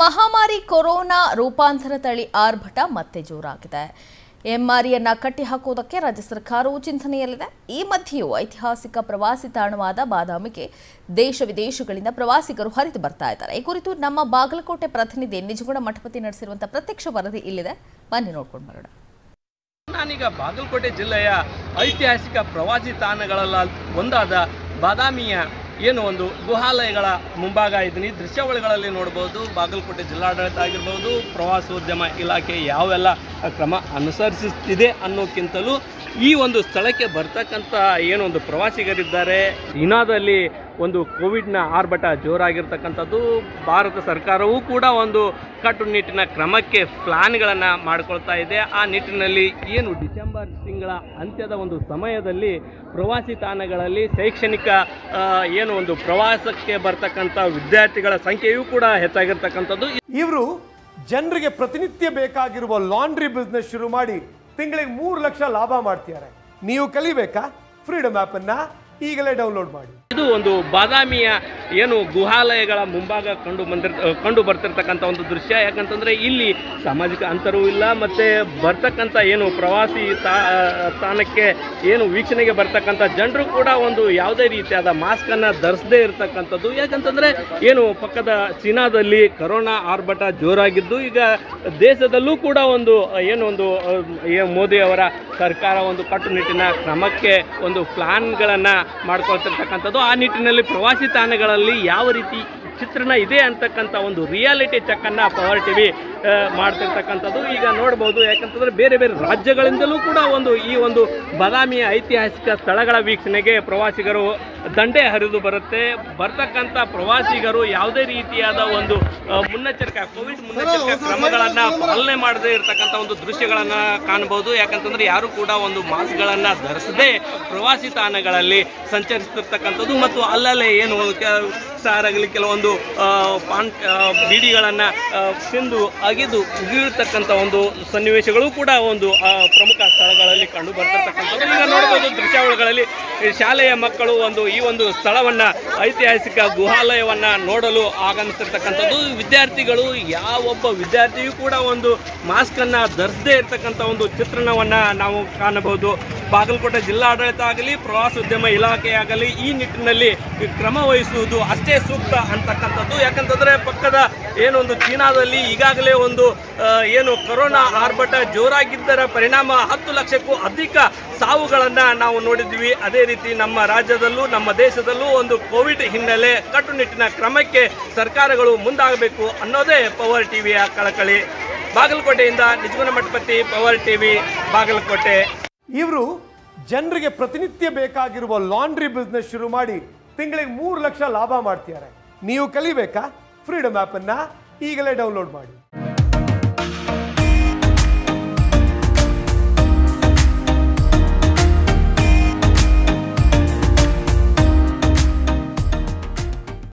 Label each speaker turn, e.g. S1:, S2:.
S1: ಮಹಾಮಾರಿ ಕೊರೋನಾ ರೂಪಾಂತರ ತಳಿ ಆರ್ಭಟ ಮತ್ತೆ ಜೋರಾಗಿದೆ ಎಮ್ಮಾರಿಯನ್ನ ಕಟ್ಟಿ ಹಾಕುವುದಕ್ಕೆ ರಾಜ್ಯ ಸರ್ಕಾರವು ಚಿಂತನೆಯಲ್ಲಿದೆ ಈ ಮಧ್ಯೆಯೂ ಐತಿಹಾಸಿಕ ಪ್ರವಾಸಿ ತಾಣವಾದ ಬಾದಾಮಿಗೆ ದೇಶ ವಿದೇಶಗಳಿಂದ ಪ್ರವಾಸಿಗರು ಹರಿದು ಬರ್ತಾ ಇದ್ದಾರೆ ಈ ಕುರಿತು ನಮ್ಮ ಬಾಗಲಕೋಟೆ ಪ್ರತಿನಿಧಿ ನಿಜಗುಣ ಮಠಪತಿ ನಡೆಸಿರುವಂತಹ ಪ್ರತ್ಯಕ್ಷ ವರದಿ ಇಲ್ಲಿದೆ ಬನ್ನಿ ನೋಡ್ಕೊಂಡು ಬರೋಣ
S2: ನಾನೀಗ ಬಾಗಲಕೋಟೆ ಜಿಲ್ಲೆಯ ಐತಿಹಾಸಿಕ ಪ್ರವಾಸಿ ತಾಣಗಳಲ್ಲ ಒಂದಾದ ಬಾದಾಮಿಯ ಏನು ಒಂದು ಗುಹಾಲಯಗಳ ಮುಂಭಾಗ ಇದ್ದೀನಿ ದೃಶ್ಯಾವಳಿಗಳಲ್ಲಿ ನೋಡ್ಬೋದು ಬಾಗಲಕೋಟೆ ಜಿಲ್ಲಾಡಳಿತ ಆಗಿರ್ಬೋದು ಪ್ರವಾಸೋದ್ಯಮ ಇಲಾಖೆ ಯಾವೆಲ್ಲ ಕ್ರಮ ಅನುಸರಿಸುತ್ತಿದೆ ಅನ್ನೋಕ್ಕಿಂತಲೂ ಈ ಒಂದು ಸ್ಥಳಕ್ಕೆ ಬರ್ತಕ್ಕಂಥ ಏನೊಂದು ಪ್ರವಾಸಿಗರಿದ್ದಾರೆ ಚೀನಾದಲ್ಲಿ ಒಂದು ಕೋವಿಡ್ನ ಆರ್ಭಟ ಜೋರಾಗಿರ್ತಕ್ಕಂಥದ್ದು ಭಾರತ ಸರ್ಕಾರವೂ ಕೂಡ ಒಂದು ಕಟ್ಟುನಿಟ್ಟಿನ ಕ್ರಮಕ್ಕೆ ಪ್ಲಾನ್ಗಳನ್ನು ಮಾಡ್ಕೊಳ್ತಾ ಇದೆ ಆ ನಿಟ್ಟಿನಲ್ಲಿ ಏನು ಡಿಸೆಂಬರ್ ತಿಂಗಳ ಅಂತ್ಯದ ಒಂದು ಸಮಯದಲ್ಲಿ ಪ್ರವಾಸಿ ತಾಣಗಳಲ್ಲಿ ಶೈಕ್ಷಣಿಕ ಆ, ಏನು ಒಂದು ಪ್ರವಾಸಕ್ಕೆ ಬರ್ತಕ್ಕಂಥ ವಿದ್ಯಾರ್ಥಿಗಳ ಸಂಖ್ಯೆಯೂ ಕೂಡ ಹೆಚ್ಚಾಗಿರ್ತಕ್ಕಂಥದ್ದು
S3: ಇವರು ಜನರಿಗೆ ಪ್ರತಿನಿತ್ಯ ಬೇಕಾಗಿರುವ ಲಾಂಡ್ರಿ ಬಿಸ್ನೆಸ್ ಶುರು ಮಾಡಿ ತಿಂಗಳಿಗೆ ಮೂರು ಲಕ್ಷ ಲಾಭ ಮಾಡ್ತಿದ್ದಾರೆ ನೀವು ಕಲಿಬೇಕಾ ಫ್ರೀಡಮ್ ಅನ್ನ ಈಗಲೇ ಡೌನ್ಲೋಡ್ ಮಾಡಿ
S2: ಇದು ಒಂದು ಬಾದಾಮಿಯ ಏನು ಗುಹಾಲಯಗಳ ಮುಂಭಾಗ ಕಂಡು ಬಂದಿರ್ ಕಂಡು ಬರ್ತಿರ್ತಕ್ಕಂಥ ಒಂದು ದೃಶ್ಯ ಯಾಕಂತಂದರೆ ಇಲ್ಲಿ ಸಾಮಾಜಿಕ ಅಂತರವೂ ಇಲ್ಲ ಮತ್ತು ಬರ್ತಕ್ಕಂಥ ಏನು ಪ್ರವಾಸಿ ತಾ ತಾಣಕ್ಕೆ ಏನು ವೀಕ್ಷಣೆಗೆ ಬರ್ತಕ್ಕಂಥ ಜನರು ಕೂಡ ಒಂದು ಯಾವುದೇ ರೀತಿಯಾದ ಮಾಸ್ಕನ್ನು ಧರಿಸದೇ ಇರತಕ್ಕಂಥದ್ದು ಯಾಕಂತಂದರೆ ಏನು ಪಕ್ಕದ ಚೀನಾದಲ್ಲಿ ಕರೋನಾ ಆರ್ಭಟ ಜೋರಾಗಿದ್ದು ಈಗ ದೇಶದಲ್ಲೂ ಕೂಡ ಒಂದು ಏನು ಒಂದು ಅಹ್, ಏ- ಮೋದಿ ಅವರ ಸರ್ಕಾರ ಒಂದು ಕಟ್ಟುನಿಟ್ಟಿನ ಕ್ರಮಕ್ಕೆ ಒಂದು ಪ್ಲಾನ್ಗಳನ್ನು ಮಾಡ್ಕೊಳ್ತಿರ್ತಕ್ಕಂಥದ್ದು ಆ ನಿಟ್ಟಿನಲ್ಲಿ ಪ್ರವಾಸಿ ತಾಣಗಳಲ್ಲಿ ಯಾವ ರೀತಿ ಚಿತ್ರಣ ಇದೆ ಅಂತಕ್ಕಂಥ ಒಂದು ರಿಯಾಲಿಟಿ ಚೆಕ್ಕನ್ನು ಪವರ್ ಟಿ ವಿ ಮಾಡ್ತಿರ್ತಕ್ಕಂಥದ್ದು ಈಗ ನೋಡ್ಬೋದು ಯಾಕಂತಂದರೆ ಬೇರೆ ಬೇರೆ ರಾಜ್ಯಗಳಿಂದಲೂ ಕೂಡ ಒಂದು ಈ ಒಂದು ಬಾದಾಮಿಯ ಐತಿಹಾಸಿಕ ಸ್ಥಳಗಳ ವೀಕ್ಷಣೆಗೆ ಪ್ರವಾಸಿಗರು ದಂಡೆ ಹರಿದು ಬರುತ್ತೆ ಬರ್ತಕ್ಕಂಥ ಪ್ರವಾಸಿಗರು ಯಾವುದೇ ರೀತಿಯಾದ ಒಂದು ಆ, ಮುನ್ನೆಚ್ಚರಿಕೆ ಕೋವಿಡ್ ಮುನ್ನೆಚ್ಚರಿಕೆ ಕ್ರಮಗಳನ್ನು ಪಾಲನೆ ಮಾಡದೇ ಇರತಕ್ಕಂಥ ಒಂದು ದೃಶ್ಯಗಳನ್ನು ಕಾಣ್ಬೋದು ಯಾಕಂತಂದ್ರೆ ಯಾರು ಕೂಡ ಒಂದು ಮಾಸ್ಕ್ಗಳನ್ನು ಧರಿಸದೆ ಪ್ರವಾಸಿ ತಾಣಗಳಲ್ಲಿ ಸಂಚರಿಸ್ತಿರ್ತಕ್ಕಂಥದ್ದು ಮತ್ತು ಅಲ್ಲಲ್ಲೇ ಏನು ಕೆ- ಸ್ಟಾರ್ ಆಗಲಿ ಕೆಲವೊಂದು ಆ, ಪಾನ್ ಆ, ಬೀಡಿಗಳನ್ನು ಆ, ತಿಂದು ಅಗಿದು ಉಗಿರ್ತಕ್ಕಂಥ ಒಂದು ಸನ್ನಿವೇಶಗಳು ಕೂಡ ಒಂದು ಆ, ಪ್ರಮುಖ ಸ್ಥಳಗಳಲ್ಲಿ ಕಂಡು ಬರ್ತಿರ್ತಕ್ಕಂಥದ್ದು ಈಗ ನೋಡ್ಬೋದು ದೃಶ್ಯಾವಳಿಗಳಲ್ಲಿ ಈ ಶಾಲೆಯ ಮಕ್ಕಳು ಒಂದು ಈ ಒಂದು ಸ್ಥಳವನ್ನು ಐತಿಹಾಸಿಕ ಗುಹಾಲಯವನ್ನು ನೋಡಲು ಆಗಮಿಸ್ತಿರ್ತಕ್ಕಂಥದ್ದು ವಿದ್ಯಾರ್ಥಿಗಳು ಯಾವೊಬ್ಬ ವಿದ್ಯಾರ್ಥಿಯೂ ಕೂಡ ಒಂದು ಮಾಸ್ಕನ್ನು ಧರಿಸದೇ ಇರತಕ್ಕಂಥ ಒಂದು ಚಿತ್ರಣವನ್ನು ನಾವು ಕಾಣಬಹುದು ಬಾಗಲಕೋಟೆ ಜಿಲ್ಲಾಡಳಿತ ಆಗಲಿ ಪ್ರವಾಸೋದ್ಯಮ ಇಲಾಖೆ ಆಗಲಿ ಈ ನಿಟ್ಟಿನಲ್ಲಿ ಕ್ರಮ ವಹಿಸುವುದು ಅಷ್ಟೇ ಸೂಕ್ತ ಅಂತಕ್ಕಂಥದ್ದು ಯಾಕಂತಂದರೆ ಪಕ್ಕದ ಏನೊಂದು ಚೀನಾದಲ್ಲಿ ಈಗಾಗಲೇ ಒಂದು ಆ, ಏನು ಕೊರೋನಾ ಆರ್ಭಟ ಜೋರಾಗಿದ್ದರ ಪರಿಣಾಮ ಹತ್ತು ಲಕ್ಷಕ್ಕೂ ಅಧಿಕ ಸಾವುಗಳನ್ನು ನಾವು ನೋಡಿದ್ವಿ ಅದೇ ರೀತಿ ನಮ್ಮ ರಾಜ್ಯದಲ್ಲೂ ನಮ್ಮ ದೇಶದಲ್ಲೂ ಒಂದು ಕೋವಿಡ್ ಹಿನ್ನೆಲೆ ಕಟ್ಟುನಿಟ್ಟಿನ ಕ್ರಮಕ್ಕೆ ಸರ್ಕಾರಗಳು ಮುಂದಾಗಬೇಕು ಅನ್ನೋದೇ ಪವರ್ ಟಿವಿಯ ಕಳಕಳಿ ಬಾಗಲಕೋಟೆಯಿಂದ ನಿಜಗುಣ ಮಠಪತಿ ಪವರ್ ಟಿವಿ ಬಾಗಲಕೋಟೆ
S3: ಇವರು ಜನರಿಗೆ ಪ್ರತಿನಿತ್ಯ ಬೇಕಾಗಿರುವ ಲಾಂಡ್ರಿ ಬಿಸ್ನೆಸ್ ಶುರು ಮಾಡಿ ತಿಂಗಳಿಗೆ ಮೂರು ಲಕ್ಷ ಲಾಭ ಮಾಡ್ತಿದ್ದಾರೆ ನೀವು ಕಲಿಬೇಕಾ ಫ್ರೀಡಮ್ ಅನ್ನ ಈಗಲೇ ಡೌನ್ಲೋಡ್ ಮಾಡಿ